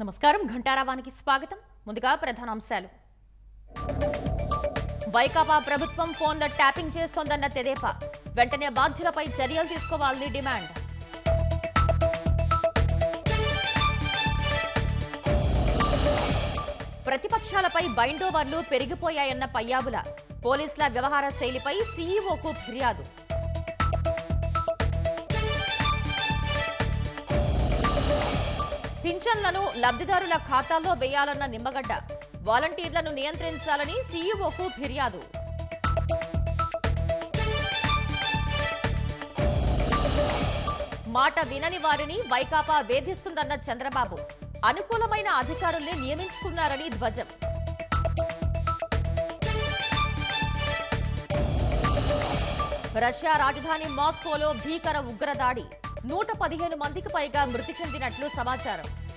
నమస్కారం ఘంటారావానికి స్వాగతం ముందుగా ప్రధానాంశాలు వైకాపా ప్రభుత్వం ఫోన్ల ట్యాపింగ్ చేస్తోందన్న తెదేపా వెంటనే బాధ్యులపై చర్యలు తీసుకోవాలని డిమాండ్ ప్రతిపక్షాలపై బైండోవర్లు పెరిగిపోయాయన్న పయ్యాబుల పోలీసుల వ్యవహార శైలిపై సీఈఓకు ఫిర్యాదు పింఛన్లను లబ్ధిదారుల ఖాతాల్లో వేయాలన్న నిమ్మగడ్డ వాలంటీర్లను నియంత్రించాలని సీఈఓకు ఫిర్యాదు మాట వినని వారిని వైకాపా వేధిస్తుందన్న చంద్రబాబు అనుకూలమైన అధికారుల్ని నియమించుకున్నారని ధ్వజం రష్యా రాజధాని మాస్కోలో భీకర ఉగ్రదాడి నూట పదిహేను మందికి పైగా మృతి చెందినట్లు సమాచారం